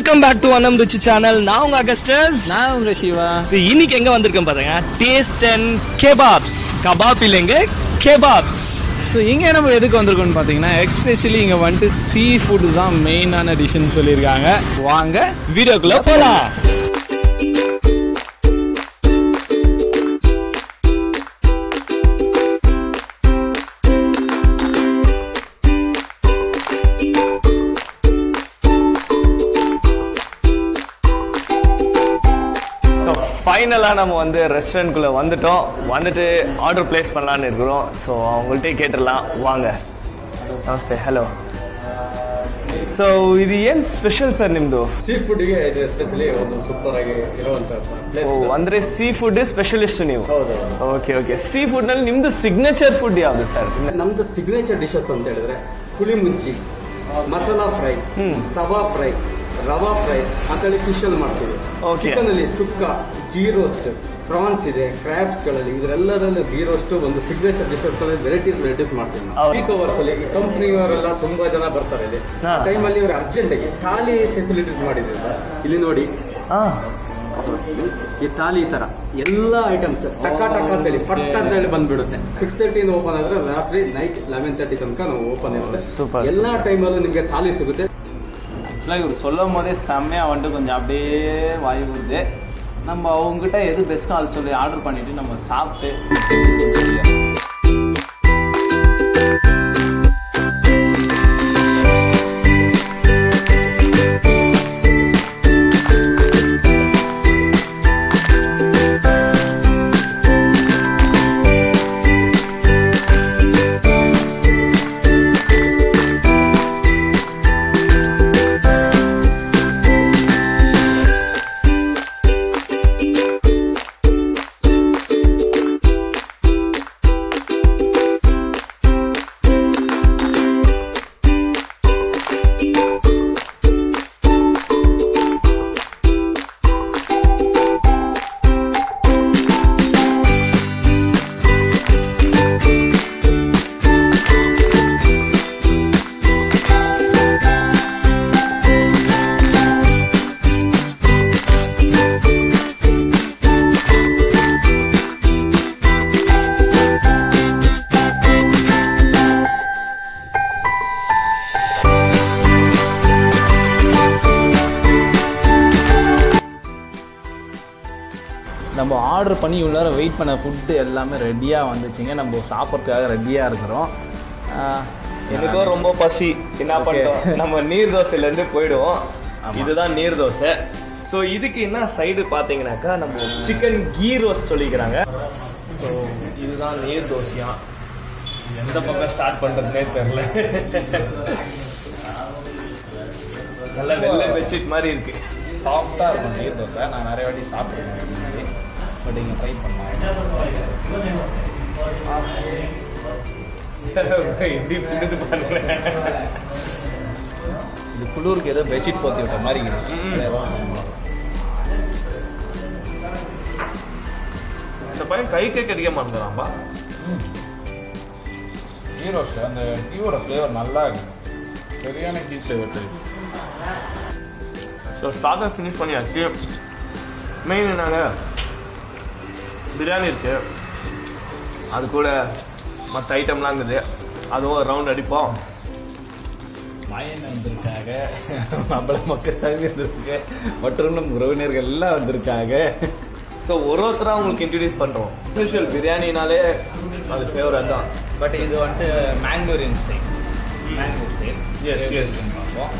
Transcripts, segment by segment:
Welcome back to Anam Ruchi channel நான் உங்க Augustus நான் உங்க சிவா So, இன்னைக்கு எங்க வந்திருக்கேன் பாருங்க டேஸ்ட் அண்ட் கேபாப்ஸ் கபாப் இல்லைங்க கேபாப்ஸ் ஸோ இங்கே நம்ம எதுக்கு வந்திருக்கோம்னு பார்த்தீங்கன்னா எக்ஸ்பெஷலி இங்கே வந்துட்டு சீ ஃபுட் தான் மெயினான டிஷ்னு சொல்லியிருக்காங்க வாங்க வீடியோக்குள்ள போலாம் ஸோ ஃபைனலாக நம்ம வந்து ரெஸ்டாரண்ட்குள்ளே வந்துட்டோம் வந்துட்டு ஆர்டர் ப்ளேஸ் பண்ணலான்னு இருக்கிறோம் ஸோ அவங்கள்ட்டே கேட்டுடலாம் வாங்க ನಮಸ್ತೆ ಹಲೋ ಸೊ ಇದು ಏನು ಸ್ಪೆಷಲ್ ಸರ್ ನಿಮ್ಮದು ಸೀ ಫುಡ್ಗೆ ಇದು ಎಸ್ಪೆಷಲಿ ಒಂದು ಸೂಪರ್ ಆಗಿ ಇರುವಂತ ಪ್ಲೇಸ್ ಓ ಅಂದ್ರೆ ಸೀ ಫುಡ್ ಸ್ಪೆಷಲಿಸ್ಟ್ ನೀವು ಹೌದು ಓಕೆ ಓಕೆ ಸೀ ಫುಡ್ ನಲ್ಲಿ ನಿಮ್ದು ಸಿಗ್ನೇಚರ್ ಫುಡ್ ಯಾವುದು ಸರ್ ನಮ್ದು ಸಿಗ್ನೇಚರ್ ಡಿಶಸ್ ಅಂತ ಹೇಳಿದ್ರೆ ಹುಳಿ ಮುಂಚಿ masala fry tawa fry rava fry ಅಂತೇಳಿ ಫಿಶ್ ಅಲ್ಲಿ ಮಾಡ್ತೀವಿ Okay. ಚಿಕನ್ ಅಲ್ಲಿ ಸುಕ್ಕ ಗೀ ರೋಸ್ಟ್ ಪ್ರಾನ್ಸ್ ಇದೆ ಕ್ರಾಬ್ಸ್ ಗಳಲ್ಲಿ ಇದರೆಲ್ಲದಲ್ಲೂ ಗೀ ರೋಸ್ಟ್ ಒಂದು ಸಿಗ್ನೇಚರ್ ಡಿಶಸ್ ವೆರೈಟೀಸ್ ವೆರೈಟೀಸ್ ಮಾಡ್ತೀವಿ ಹೌದು. ಪೀಕ್ ಅವರ್ಸ್ ಅಲ್ಲಿ ಈ ಕಂಪ್ನಿಯವರೆಲ್ಲ ತುಂಬಾ ಜನ ಬರ್ತಾರೆ ಇಲ್ಲಿ ಹಾ. ಟೈಮ್ ಅಲ್ಲಿ ಇವರು ಅರ್ಜೆಂಟ್ ಆಗಿ ಖಾಲಿ ಫೆಸಿಲಿಟೀಸ್ ಮಾಡಿದ್ರು ಸರ್ ಇಲ್ಲಿ ನೋಡಿ ಈ ತಾಲಿ ಈ ತರ ಎಲ್ಲ ಐಟಮ್ಸ್ ಟಕ್ಕ ಟಕ್ಕ ಅಂತೇಳಿ ಫಟ್ ಅಂತ ಹೇಳಿ ಬಂದ್ಬಿಡುತ್ತೆ ಸಿಕ್ಸ್ ತರ್ಟಿ ಓಪನ್ ಆದ್ರೆ ರಾತ್ರಿ ನೈಟ್ ಲೆವೆನ್ ತರ್ಟಿ ತನಕ ನಾವು ಓಪನ್ ಇರುತ್ತೆ Super, ಎಲ್ಲಾ ಟೈಮಲ್ಲೂ ನಿಮ್ಗೆ ತಾಲಿ ಸಿಗುತ್ತೆ ஆக்சுவலாக இவர் சொல்லும் போதே செம்மையாக வந்துட்டு கொஞ்சம் அப்படியே வாய் வருது நம்ம அவங்ககிட்ட எது பெஸ்ட்டோ அது சொல்லி ஆர்டர் பண்ணிட்டு நம்ம சாப்பிட்டு நம்ம ஆர்டர் பண்ணி இவ்வளோ நேரம் வெயிட் பண்ண ஃபுட்டு எல்லாமே ரெடியாக வந்துச்சுங்க நம்ம சாப்பிட்றதுக்காக ரெடியாக இருக்கிறோம் ஆஹ், எனக்கும் ரொம்ப பசி என்ன பண்ணிட்டோம் நம்ம நீர் தோசையில இருந்து போயிடுவோம் ஆமா. இதுதான் நீர் தோசை ஸோ இதுக்கு என்ன சைடு பார்த்தீங்கன்னாக்கா நம்ம சிக்கன் கீ ரோஸ்ட் சொல்லிக்கிறாங்க ஸோ இதுதான் நீர் தோசையா எந்த பக்கம் ஸ்டார்ட் பண்றதுனே தெரியல நல்ல வெள்ளை பெட்ஷீட் மாதிரி இருக்கு சாஃப்டாக இருக்கும் நீர் தோசை நான் நிறைய வாட்டி சாப்பிட்ருக்கேன் முன்னாடி பட் இங்கே ட்ரை பண்ணலாம் எப்படி பிடிது பண்ணுறேன் இது குளிருக்கு ஏதோ பெட்ஷீட் போத்தி விட்ட மாதிரி இருக்குது. ம். தேவா. இந்த பையன் கைக்கே கடிக்க மாட்டேங்கிறான்பா டீ ரோஸ்ட் அந்த டீயோட ஃப்ளேவர் நல்லா இருக்கு சரியான tea flavour type so starter finish பண்ணியாச்சு மெயின் என்னங்க பிரியாணி இருக்கு அது கூட மற்ற ஐட்டம்லாம் இருக்குது அதுவும் ஒரு ரவுண்ட் அடிப்போம் மாயன் வந்திருக்காங்க நம்மள மக்களுக்காக இருந்திருக்கு மற்றும் நம் உறவினர்கள் எல்லாம் வந்திருக்காங்க ஸோ ஒரு ஒருத்தராக உங்களுக்கு இன்ட்ரடியூஸ் பண்ணுறோம் ஸ்பெஷல் பிரியாணினாலே அது ஃபேவரட் தான் பட் இது வந்துட்டு Mangalorean style mango style Yes, yes. பார்ப்போம்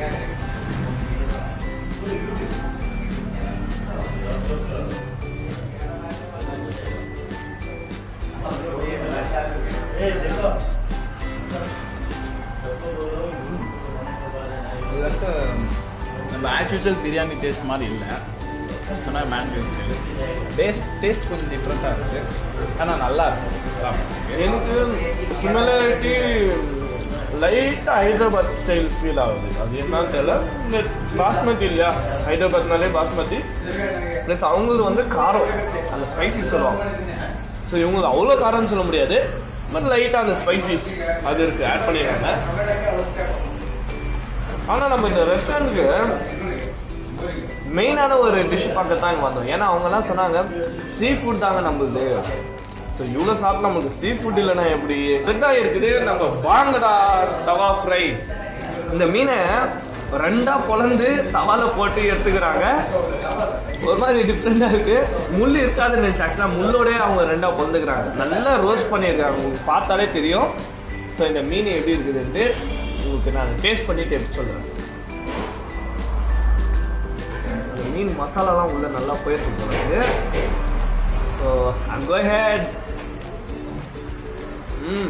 இது வந்து நம்ம ஆக்சுவல் பிரியாணி டேஸ்ட் மாதிரி இல்லை சொன்னால் மேங்கோ டேஸ்ட் டேஸ்ட் கொஞ்சம் டிஃப்ரெண்ட்டாக இருக்குது ஆனால் நல்லா இருக்கும் சாப்பிட்றதுக்கு எனக்கு சிமிலாரிட்டி லைட்டாக ஹைதராபாத் ஸ்டைல் ஃபீல் ஆகுது அது என்னன்னு தெரியல இந்த பாஸ்மதி இல்லையா ஹைதராபாத்னாலே பாஸ்மதி ப்ளஸ் அவங்களுக்கு வந்து காரம் அந்த ஸ்பைசி சொல்லுவாங்க ஸோ இவங்களுக்கு அவ்வளோ காரம்னு சொல்ல முடியாது பட் லைட்டாக அந்த ஸ்பைசிஸ் அது இருக்கு ஆட் பண்ணிடுறாங்க ஆனால் நம்ம இந்த ரெஸ்டாரண்ட்டுக்கு மெயினான ஒரு டிஷ் பார்க்க தான் இங்கே வந்தோம் ஏன்னா அவங்கெல்லாம் சொன்னாங்க சீ ஃபுட் தாங்க நம்மளுது ஸோ இவ்வளோ சாப்பிட்டு நமக்கு சீ ஃபுட் இல்லைன்னா எப்படி இதுதான் இருக்குது நம்ம வாங்கடா தவா ஃப்ரை இந்த மீனை ரெண்டா பொளந்து தவால போட்டு எடுத்துக்கிறாங்க ஒரு மாதிரி டிஃப்ரெண்டா இருக்கு முள் இருக்காதுன்னு நினைச்சு ஆக்சுவலா முள்ளோடய அவங்க ரெண்டா பொந்துக்கிறாங்க நல்லா ரோஸ்ட் பண்ணியிருக்காங்க உங்களுக்கு பார்த்தாலே தெரியும் ஸோ இந்த மீன் எப்படி இருக்குதுன்ட்டு உங்களுக்கு நான் டேஸ்ட் பண்ணிட்டு எப்படி சொல்றேன் அந்த மீன் மசாலாலாம் உள்ள நல்லா போயிருக்கு போல இருக்கு ஸோ ஐம் கோ ஹெட் ம்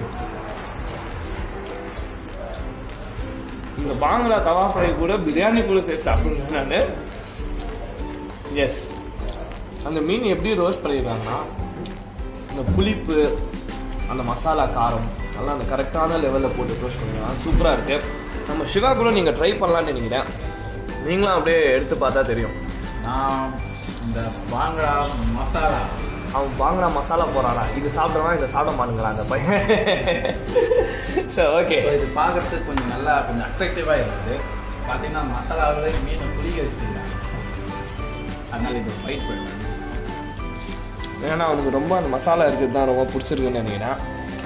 இந்த பாங்கலா தவா ஃப்ரை கூட பிரியாணி கூட சேர்த்து சாப்பிடுவேன் நான் எஸ் அந்த மீன் எப்படி ரோஸ்ட் பண்ணியிருக்காங்கன்னா இந்த புளிப்பு அந்த மசாலா காரம் நல்லா அந்த கரெக்டான லெவலில் போட்டு ரோஸ்ட் பண்ணிருக்காங்க சூப்பராக இருக்கு நம்ம சிவா கூட நீங்கள் ட்ரை பண்ணலாம்னு நினைக்கிறேன் நீங்களும் அப்படியே எடுத்து பார்த்தா தெரியும் நான் இந்த பாங்கடா மசாலா அவன் வாங்கின மசாலா போறானா இது சாப்பிட்றவன் இதை சாப்பிட மாட்டேங்கிறான் அந்த பையன் சரி ஓகே ஸோ இது பார்க்கறதுக்கு கொஞ்சம் நல்லா கொஞ்சம் அட்ராக்டிவாக இருக்குது பார்த்தீங்கன்னா மசாலாவிலே மீனை புளிக்க வச்சுருக்காங்க அதனால இது ஃபைட் பண்ணுவேன் ஏன்னா அவனுக்கு ரொம்ப அந்த மசாலா இருக்கிறது தான் ரொம்ப பிடிச்சிருக்குன்னு நினைக்கிறேன்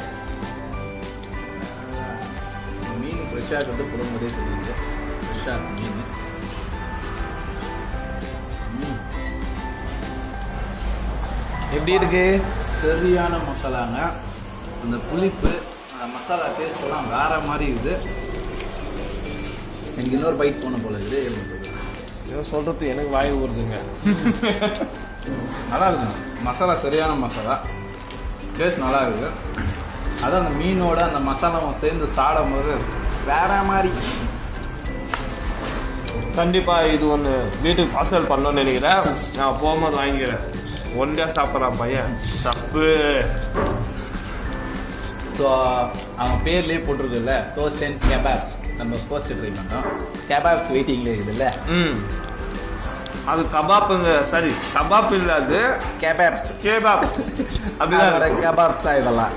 மீன் ஃப்ரெஷ்ஷாக இருக்கிறது புறம்போதே தெரியுது ஃப்ரெஷ்ஷாக இருக்கு மீன் ம், எப்படி இருக்கு சரியான மசாலாங்க அந்த புளிப்பு அந்த மசாலா டேஸ்ட் எல்லாம் வேற மாதிரி இருக்குது எனக்கு இன்னொரு பைட் போன போல இருக்குது எப்படி சொல்றது? இதை சொல்றது எனக்கு வாய் ஊறுதுங்க நல்லா இருக்குங்க மசாலா சரியான மசாலா டேஸ்ட் நல்லா இருக்கு அதான் அந்த மீனோட அந்த மசாலாவும் சேர்ந்து சாடும் போது வேற மாதிரி கண்டிப்பா இது ஒன்று வீட்டுக்கு பார்சல் பண்ணணும்னு நினைக்கிறேன் நான் போகும்போது வாங்கிக்கிறேன் ஒன்றே சாப்பிட்றான் பையன் தப்பு ஸோ அவன் பேர்லேயே போட்டிருக்குல்ல டோஸ்ட் அண்ட் கெபாப்ஸ் நம்ம ஃபர்ஸ்ட் ட்ரை பண்ணோம் கெபாப்ஸ் வெயிட்டிங்ல இருக்குதுல்ல ம் அது கபாப்புங்க சரி கபாப் இல்லை அது கெபாப்ஸ் கேபாப் அப்படிதான் அப்படிதான் கெபாப்ஸ் தான் இதெல்லாம்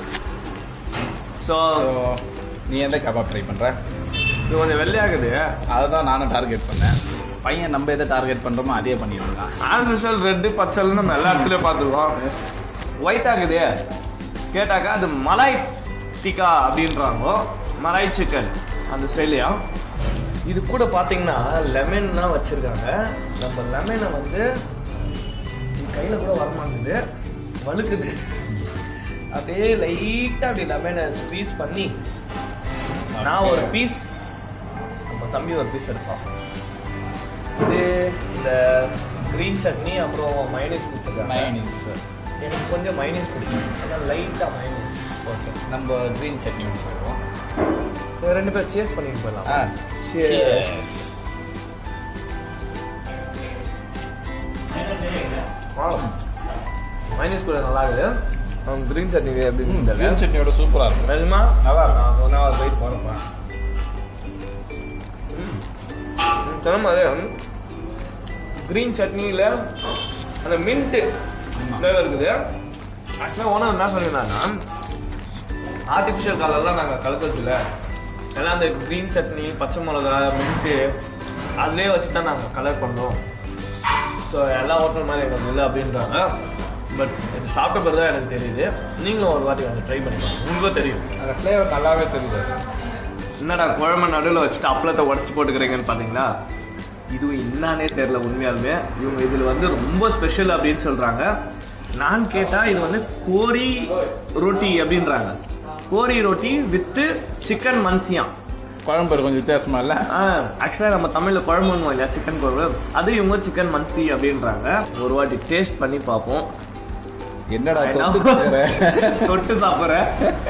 ஸோ ஸோ நீ எந்த கபாப் ட்ரை பண்ற இது கொஞ்சம் வெள்ளையாகுது அதை தான் நானும் டார்கெட் பண்ணேன் பையன் நம்ம எதை டார்கெட் பண்றோமோ அதே பண்ணிடலாம் ஆஸ் யூஷுவல் ரெட்டு பச்சல்னு நம்ம எல்லா இடத்துலயும் பார்த்துருவோம் ஒயிட் ஆகுது கேட்டாக்கா அது மலாய் டிக்கா அப்படின்றாங்க மலாய் சிக்கன் அந்த ஸ்டைலையா இது கூட பார்த்தீங்கன்னா லெமன்லாம் வச்சிருக்காங்க நம்ம லெமனை வந்து இது கையில் கூட வரமாட்டேங்குது வழுக்குது அப்படியே லைட்டாக அப்படி லெமனை ஸ்க்வீஸ் பண்ணி நான் ஒரு பீஸ் நம்ம தம்பி ஒரு பீஸ் எடுப்பான் இது இந்த க்ரீன் சட்னி அப்புறம் மைனஸ் கொடுத்துருக்காங்க மயனிஸ் எனக்கு கொஞ்சம் மைனஸ் பிடிக்கும் அதான் லைட்டாக மைனஸ் ஓகே நம்ம க்ரீன் சட்னி ஒன்று போடுவோம் ரெண்டு பேரும் சேஸ் பண்ணிட்டு போயிடலாம் ஆ Cheers. மைனஸ் கூட நல்லா இருக்குது அவன் க்ரீன் சட்னி எப்படி க்ரீன் தெரியல சட்னியோட சூப்பராக இருக்கும் நிஜமா நல்லா இருக்கும். நான் ஒன் ஹவர் வெயிட் போகிறப்பா சொன்ன மாதிரி க்ரீன் சட்னியில் அந்த மின்ட்டு ஆமா. ஃப்ளேவர் இருக்குது ஆக்சுவலாக ஓனர் என்ன சொல்லியிருந்தாங்கன்னா ஆர்டிஃபிஷியல் கலர்லாம் நாங்கள் கலக்கிறதில்ல எல்லாம் அந்த க்ரீன் சட்னி பச்சை மிளகா மின்ட்டு அதுலேயே வச்சு தான் நாங்கள் கலர் பண்ணோம் ஸோ எல்லா ஹோட்டல் மாதிரி எங்களுக்கு இல்லை அப்படின்றாங்க பட் இது சாப்பிட்ட பிறகு தான் எனக்கு தெரியுது நீங்களும் ஒரு வாட்டி வந்து ட்ரை பண்ணிக்கலாம் உங்களுக்கும் தெரியும் அந்த ஃப்ளேவர் நல்லாவே தெரியுது என்னடா குழம்பு நடுவில் வச்சுட்டு அப்பளத்தை உடச்சி போட்டுக்கிறீங்கன்னு பார்த்தீங்களா இதுவும் என்னானே தெரில உண்மையாலுமே இவங்க இதில் வந்து ரொம்ப ஸ்பெஷல் அப்படின்னு சொல்கிறாங்க நான் கேட்டால் இது வந்து கோரி ரொட்டி அப்படின்றாங்க கோரி ரொட்டி வித்து சிக்கன் மன்சியா குழம்பு பேர் கொஞ்சம் வித்தியாசமா இல்லை ஆக்சுவலாக நம்ம தமிழில் குழம்புன்னு இல்லையா சிக்கன் குழம்பு அது இவங்க சிக்கன் மன்சி அப்படின்றாங்க ஒரு வாட்டி டேஸ்ட் பண்ணி பார்ப்போம் என்னடா I know. தொட்டு கேக்குற? தொட்டு சாப்பிட்றேன்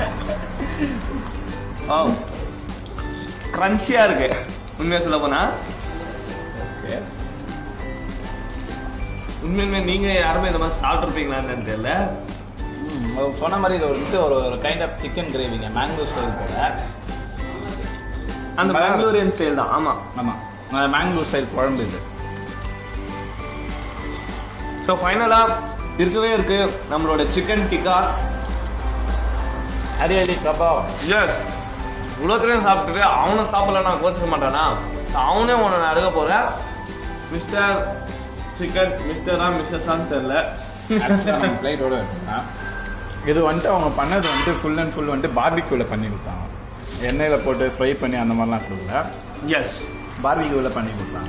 ஓ கிரன்ச்சியாக இருக்கு உண்மையாக சொல்ல போனா Okay. உண்மையுமே நீங்க யாருமே இந்த மாதிரி சாப்பிட்ருப்பீங்களான்னு தெரியல ம், அவர் சொன்ன மாதிரி இது வந்து ஒரு ஒரு கைண்ட் ஆஃப் சிக்கன் கிரேவிங்க மேங்கோ ஸ்டைல் போல அந்த நல்லா பெங்களூரியன் ஸ்டைல் தான் ஆமா ஆமாம் மேங்கோ ஸ்டைல் குழம்பு இது ஸோ ஃபைனலாக இருக்கவே இருக்கு நம்மளோட சிக்கன் டிக்கா ஹரியாலி கபாப் எஸ் இவ்வளோத்துலேயும் சாப்பிட்டுட்டு அவனும் சாப்பிடல நான் கோச்சிக்க மாட்டானா அவனே உன்னை நான் எடுக்க போகிறேன் மிஸ்டர் சிக்கன் மிஸ்டரா மிஸ்ஸஸான்னு தெரில ஆக்சுவலாக நம்ம பிளேட்டோட எடுத்துக்கலாம் இது வந்துட்டு அவங்க பண்ணது வந்துட்டு ஃபுல் அண்ட் ஃபுல் வந்துட்டு பார்பிக்யூவில் பண்ணி கொடுத்தாங்க எண்ணெயில் போட்டு ஃப்ரை பண்ணி அந்த மாதிரிலாம் கொடுக்கல எஸ் பார்பிக்யூவில் பண்ணி கொடுத்தாங்க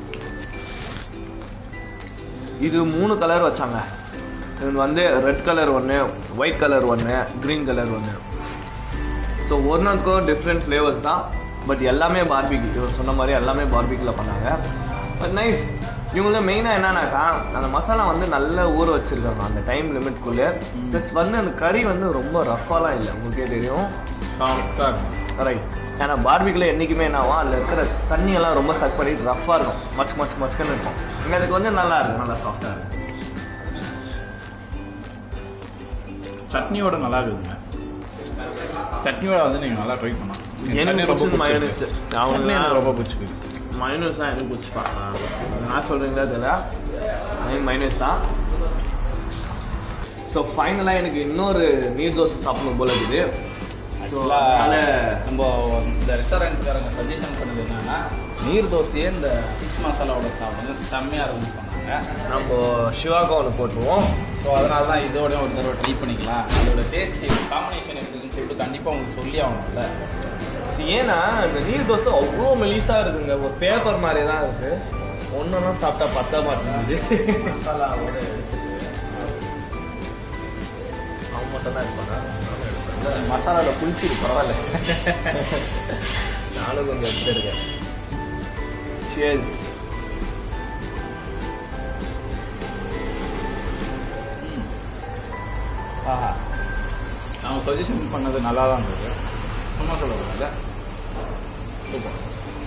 இது மூணு கலர் வச்சாங்க இது வந்து ரெட் கலர் ஒன்று ஒயிட் கலர் ஒன்று க்ரீன் கலர் ஒன்று ஸோ ஒன்றுக்கும் டிஃப்ரெண்ட் ஃப்ளேவர்ஸ் தான் பட் எல்லாமே பார்பிக்கு இவர் சொன்ன மாதிரி எல்லாமே பார்பிக்கில் பண்ணாங்க பட் நைஸ் இவங்கள மெயினாக என்னன்னாக்கா அந்த மசாலா வந்து நல்ல ஊற வச்சிருக்காங்க அந்த டைம் லிமிட்குள்ளே ப்ளஸ் வந்து அந்த கறி வந்து ரொம்ப ரஃபாலாம் இல்லை உங்களுக்கே தெரியும் சாஃப்டாக இருக்கும் ரைட் ஏன்னா பார்பிக்கில் என்றைக்குமே என்ன ஆகும் அதில் இருக்கிற தண்ணியெல்லாம் ரொம்ப சக் பண்ணிட்டு ரஃப்பாக இருக்கும் மச் மச் மச்க்குன்னு இருக்கும் இங்கே அதுக்கு வந்து நல்லா இருக்கும் நல்லா சாஃப்டாக இருக்கும் சட்னியோட நல்லா இருக்குதுங்க சட்னியோட வந்து நீங்கள் நல்லா ட்ரை பண்ணலாம் எனக்கு சட்னி பிடிச்சது mayonnaise. பிடிச்சிருக்கு. அவங்க சட்னி எனக்கு ரொம்ப பிடிச்சிருக்கு மைனஸ் தான் எனக்கு பிடிச்சிப்பாங்க நான் சொல்கிறீங்களா தெரியல எனக்கு மைனஸ் தான் ஸோ ஃபைனலாக எனக்கு இன்னொரு நீர் தோசை சாப்பிடணும் போல இருக்குது So, அதனால நம்ம இந்த ரெஸ்டாரண்ட்காரங்க சஜஷன் பண்ணது என்னன்னா நீர் தோசையே இந்த ஃபிஷ் மசாலாவோட சாப்பிடுங்க செம்மையாக இருக்கும்னு சொன்னாங்க நம்ம சிவாக்கு ஒன்று போட்டுருவோம் ஸோ அதனால தான் இதோட ஒரு தடவை ட்ரை பண்ணிக்கலாம் அதோட டேஸ்ட் காம்பினேஷன் எப்படின்னு சொல்லிட்டு கண்டிப்பாக உங்களுக்கு சொல்லி ஆகணும்ல இது ஏன்னா இந்த நீர் தோசை அவ்வளோ மெலிசா இருக்குங்க ஒரு பேப்பர் மாதிரி தான் இருக்கு ஒன்றொன்றும் சாப்பிட்டா பத்த மாட்டேங்குது மசாலாவோட எடுத்துட்டு அவன் மட்டும் தான் இருப்பாங்க மசாலாவில் புளிச்சிருக்கு பரவாயில்ல நானும் கொஞ்சம் எடுத்துருக்கேன் Cheers. ஆஹா அவங்க சஜஷன் பண்ணது நல்லா தான் இருந்தது சும்மா சொல்லக்கூடாது சூப்பர்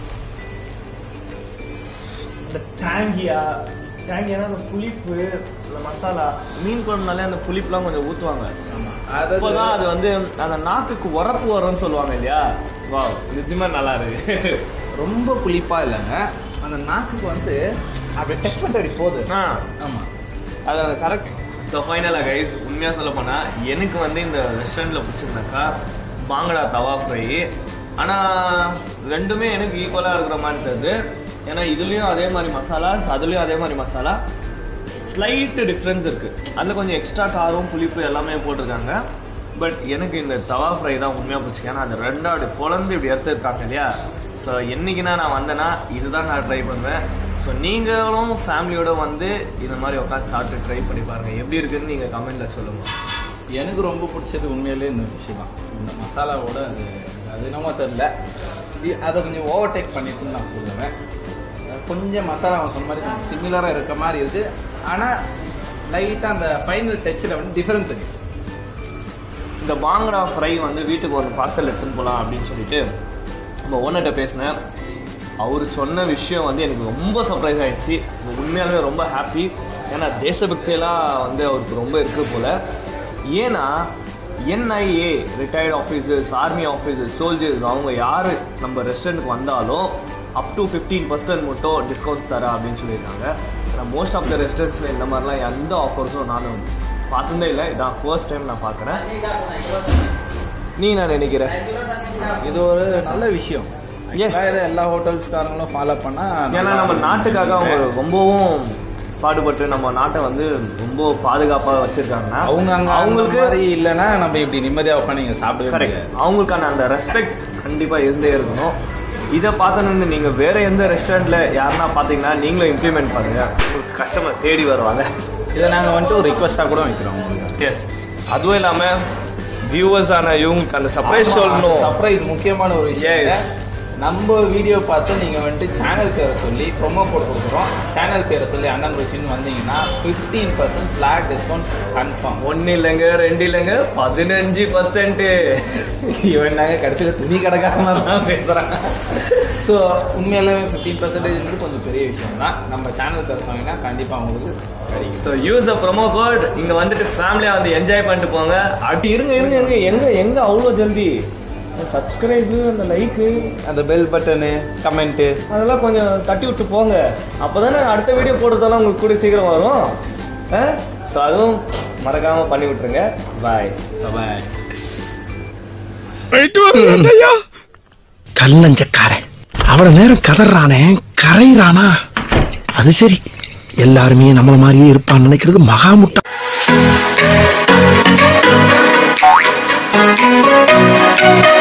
அந்த டேங்கியா டேங்கியானா அந்த புளிப்பு அந்த மசாலா மீன் குழம்புனாலே அந்த புளிப்புலாம் கொஞ்சம் ஊற்றுவாங்க ஆமாம் அப்போதான் அது வந்து அந்த நாக்குக்கு உரப்பு வரும்னு சொல்லுவாங்க இல்லையா வா நிஜமா நல்லா இருக்கு ரொம்ப புளிப்பா இல்லைங்க அந்த நாக்குக்கு வந்து அப்படியே டச் பண்ணிட்டு அப்படி போகுது ஆ ஆமா அது அது கரெக்ட் ஸோ ஃபைனலாக கைஸ் உண்மையாக சொல்ல போனால் எனக்கு வந்து இந்த ரெஸ்டாரண்ட்டில் பிடிச்சிருந்தாக்கா பாங்கடா தவா ஃப்ரை ஆனால் ரெண்டுமே எனக்கு ஈக்குவலாக இருக்கிற மாதிரி தெரியுது ஏன்னா இதுலேயும் அதே மாதிரி மசாலாஸ் அதுலேயும் அதே மாதிரி மசாலா ஸ்லைட் டிஃப்ரென்ஸ் இருக்குது அதில் கொஞ்சம் எக்ஸ்ட்ரா காரம் புளிப்பு எல்லாமே போட்டிருக்காங்க பட் எனக்கு இந்த தவா ஃப்ரை தான் உண்மையாக பிடிச்சி ஏன்னா அந்த ரெண்டாவது பொழந்து இப்படி எடுத்துருக்காங்க இல்லையா ஸோ என்னைக்குனா நான் வந்தேன்னா இதுதான் நான் ட்ரை பண்ணுவேன் ஸோ நீங்களும் ஃபேமிலியோட வந்து இந்த மாதிரி உட்காந்து சாப்பிட்டு ட்ரை பண்ணி பாருங்கள் எப்படி இருக்குன்னு நீங்கள் கமெண்ட்டில் சொல்லுங்கள் எனக்கு ரொம்ப பிடிச்சது உண்மையிலேயே இந்த விஷயம் தான் இந்த மசாலாவோட அது அது என்னமோ தெரில இது- அதை கொஞ்சம் ஓவர்டேக் பண்ணிட்டுன்னு நான் சொல்லுவேன் கொஞ்சம் மசாலா அவன் சொன்ன மாதிரி கொஞ்சம் சிமிலராக இருக்க மாதிரி இருக்குது ஆனால் லைட்டாக அந்த ஃபைனல் டச்சில் வந்து டிஃப்ரெண்ட் தெரியும் இந்த பாங்கடா ஃப்ரை வந்து வீட்டுக்கு ஒரு பார்சல் எடுத்துன்னு போகலாம் அப்படின்னு சொல்லிட்டு நம்ம ஓனர்கிட்ட பேசினேன் அவர் சொன்ன விஷயம் வந்து எனக்கு ரொம்ப சர்ப்ரைஸ் ஆயிடுச்சு உண்மையாலுமே ரொம்ப ஹாப்பி ஏன்னா தேசபக்தியெல்லாம் வந்து அவருக்கு ரொம்ப இருக்கு போல ஏன்னா NIA retired officers army officers soldiers அவங்க யார் நம்ம ரெஸ்டாரண்ட்டுக்கு வந்தாலும் அப் டு ஃபிஃப்டீன் பர்சன்ட் மட்டும் டிஸ்கவுண்ட்ஸ் தரேன் அப்படின்னு சொல்லியிருக்காங்க ஏன்னா மோஸ்ட் ஆஃப் த ரெஸ்டாரண்ட்ஸில் இந்த மாதிரிலாம் எந்த ஆஃபர்ஸும் நானும் பார்த்ததே இல்லை இதான் ஃபர்ஸ்ட் டைம் நான் பார்க்குறேன் நீ நான் நினைக்கிறேன் இது ஒரு நல்ல விஷயம் Yes. Actually, இதை எல்லா ஹோட்டல்ஸ்காரங்களும் ஃபாலோ பண்ணால் ஏன்னா நம்ம நாட்டுக்காக அவங்க ரொம்பவும் பாடுபட்டு நம்ம நாட்டை வந்து ரொம்ப பாதுகாப்பாக வச்சிருக்காங்க அவங்க அங்க அவங்களுக்கு அவங்களுக்கு மாதிரி இல்லைன்னா நம்ம இப்படி நிம்மதியாக உட்காந்து நீங்கள் சாப்பிடவே கரெக்ட் முடியாது அவங்களுக்கான அந்த ரெஸ்பெக்ட் கண்டிப்பாக இருந்தே இருக்கணும் இதை பார்த்தோன்னு நீங்கள் வேற எந்த ரெஸ்டாரண்ட்ல யாருன்னா பார்த்தீங்கன்னா நீங்களும் இம்ப்ளிமெண்ட் பண்ணுங்க உங்களுக்கு கஸ்டமர் தேடி வருவாங்க இதை நாங்கள் வந்துட்டு ஒரு ரிக்வஸ்ட்டாக கூட வைக்கிறோம் உங்களுக்கு எஸ் அதுவும் இல்லாமல் வியூவர்ஸ் ஆன இவங்களுக்கு அந்த சர்ப்ரைஸ் சொல்லணும் சர்ப்ரைஸ் முக்கியமான ஒரு விஷயம் Yes. நம்ம வீடியோ பார்த்து நீங்க வந்துட்டு சேனல் பேரை சொல்லி ப்ரோமோ கோட் கொடுக்குறோம் சேனல் பேரை சொல்லி அண்ணன் ருசின்னு வந்தீங்கன்னா fifteen percent flat discount confirm ஒன்று இல்லைங்க ரெண்டு இல்லைங்க பதினஞ்சு பர்சன்ட்டு இவன் நாங்க கடைசியில் துணி கடைக்காரமா தான் பேசுறாங்க ஸோ உண்மையிலே ஃபிஃப்டீன் பர்சன்டேஜ் வந்து கொஞ்சம் பெரிய விஷயம் தான் நம்ம சேனல் பேர் சொன்னீங்கன்னா கண்டிப்பாக உங்களுக்கு கிடைக்கும் so use the promo code இங்க வந்துட்டு ஃபேமிலியா வந்து என்ஜாய் பண்ணிட்டு போங்க அப்படி இருங்க இருங்க இருங்க எங்க எங்க அவ்வளோ ஜல்தி சப்ஸ்கிரைபு அந்த லைக்கு அந்த பெல் பட்டனு கமெண்ட்டு அதெல்லாம் கொஞ்சம் தட்டி விட்டு போங்க அப்போதானே அடுத்த வீடியோ போடுறதெல்லாம் உங்களுக்கு கூட சீக்கிரம் வரும் ஸோ அதுவும் மறக்காம பண்ணி விட்டுருங்க பாய் பாய் கல்லஞ்சக்காரன் அவ்வளவு நேரம் கதறானே கரையிறானா அது சரி எல்லாருமே நம்மள மாதிரியே இருப்பான்னு நினைக்கிறது மகா முட்டா Thank